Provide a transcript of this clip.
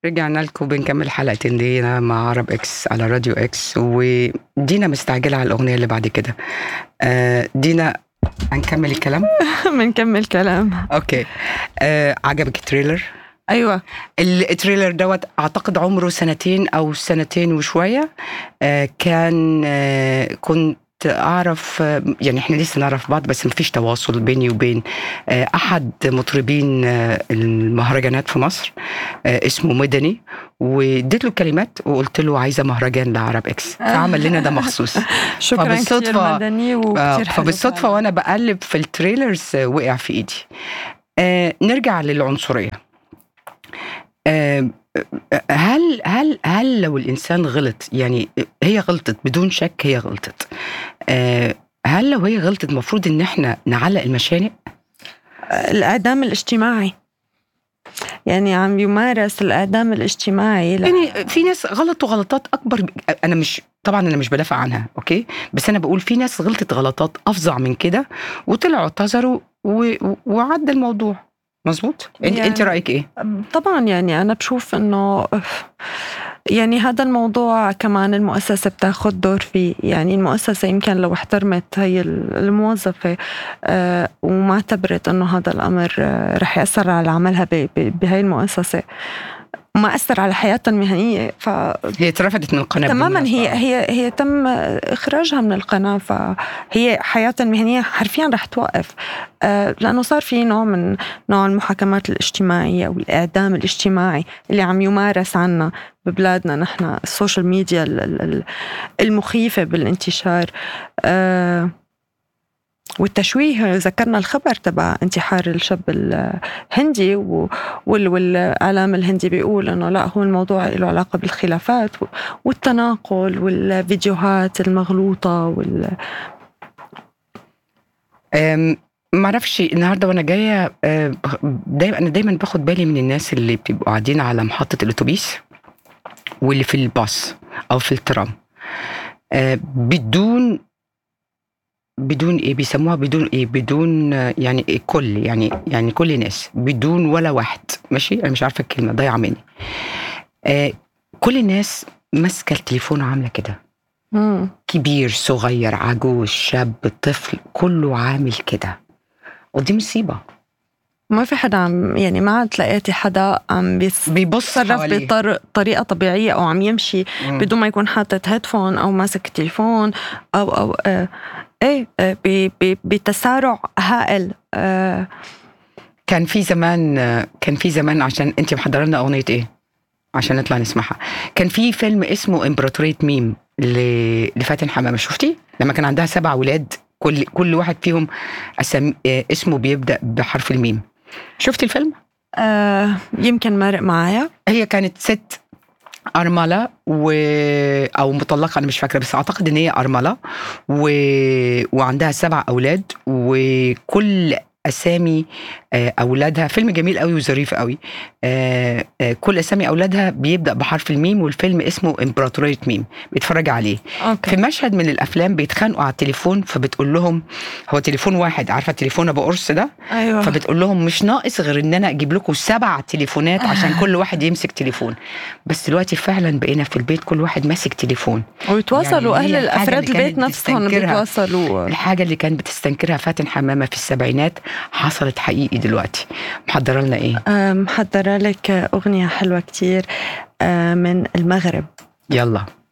رجعنا لكم بنكمل حلقتين دينا مع عرب اكس على راديو اكس ودينا مستعجله على الاغنيه اللي بعد كده آه دينا هنكمل الكلام بنكمل كلام اوكي آه عجبك التريلر ايوه التريلر دوت اعتقد عمره سنتين او سنتين وشويه آه كان آه كنت اعرف آه، يعني احنا لسه نعرف بعض بس مفيش تواصل بيني وبين آه، احد مطربين آه، المهرجانات في مصر آه، اسمه مدني واديت له الكلمات وقلت له عايزه مهرجان لعرب اكس فعمل لنا ده مخصوص شكرا كثير فبالصدفة- مدني آه، وكثير حلو فبالصدفه فعلاً. وانا بقلب في التريلرز آه، وقع في ايدي آه نرجع للعنصريه آه هل هل هل لو الانسان غلط يعني هي غلطت بدون شك هي غلطت آه هل لو هي غلطت المفروض ان احنا نعلق المشانق الاعدام الاجتماعي يعني عم يمارس الاعدام الاجتماعي لا. يعني في ناس غلطوا غلطات اكبر ب- انا مش طبعا انا مش بدافع عنها اوكي بس انا بقول في ناس غلطت غلطات افظع من كده وطلعوا اعتذروا و- و- وعدى الموضوع مظبوط انت يعني- انت رايك ايه طبعا يعني انا بشوف انه يعني هذا الموضوع كمان المؤسسة بتاخد دور فيه يعني المؤسسة يمكن لو احترمت هي الموظفة آه، وما اعتبرت انه هذا الامر آه، رح يأثر على عملها ب- ب- بهاي المؤسسة وما أثر على حياتها المهنية ف هي اترفدت من القناه تماما هي بالمناسبة. هي هي تم اخراجها من القناه فهي حياتها المهنيه حرفيا رح توقف آه، لانه صار في نوع من نوع المحاكمات الاجتماعيه والاعدام الاجتماعي اللي عم يمارس عنا ببلادنا نحن السوشيال ميديا ال- ال- ال- المخيفه بالانتشار آه، والتشويه ذكرنا الخبر تبع انتحار الشاب الهندي و- وال- والاعلام الهندي بيقول انه لا هو الموضوع له علاقه بالخلافات و- والتناقل والفيديوهات المغلوطه وال أم، ما اعرفش النهارده وانا جايه أه، دايما انا دايما باخد بالي من الناس اللي بيبقوا قاعدين على محطه الاتوبيس واللي في الباص او في الترام أه، بدون بدون ايه بيسموها بدون ايه بدون آه، يعني إيه كل يعني يعني كل الناس بدون ولا واحد ماشي انا مش عارفه الكلمه ضايعه مني أه، كل الناس ماسكه التليفون عامله كده مم. كبير صغير عجوز شاب طفل كله عامل كده ودي مصيبة ما في حدا عم يعني ما عاد لقيتي حدا عم بيتصرف بيبص حواليه بطريقه طبيعيه او عم يمشي مم. بدون ما يكون حاطط هيدفون او ماسك تليفون او او آه ايه آه ب- ب- بتسارع هائل آه كان في زمان كان في زمان عشان انت محضره لنا اغنيه ايه عشان نطلع نسمعها كان في فيلم اسمه امبراطوريه ميم ل- لفاتن حمامه شفتي لما كان عندها سبع اولاد كل كل واحد فيهم أسم... آه، اسمه بيبدا بحرف الميم شفتي الفيلم آه يمكن مرق معايا هي كانت ست أرملة و... أو مطلقة أنا مش فاكرة بس أعتقد إن هي أرملة و... وعندها سبع أولاد وكل أسامي آه، أولادها فيلم جميل قوي وظريف قوي آه، آه، كل أسامي أولادها بيبدأ بحرف الميم والفيلم اسمه إمبراطورية ميم بيتفرج عليه في اوكي مشهد من الأفلام بيتخانقوا على التليفون فبتقول لهم هو تليفون واحد عارفة التليفون أبو قرص ده ايوه فبتقول لهم مش ناقص غير ان انا اجيب لكم سبع تليفونات عشان كل واحد يمسك تليفون بس دلوقتي فعلا بقينا في البيت كل واحد ماسك تليفون ويتواصلوا يعني اهل هي الحاجة الافراد اللي البيت كانت نفسهم بتستنكرها. بيتواصلوا الحاجه اللي كانت بتستنكرها فاتن حمامه في السبعينات حصلت حقيقي دلوقتي محضره لنا ايه آه، محضره لك اغنيه حلوه كتير آه من المغرب يلا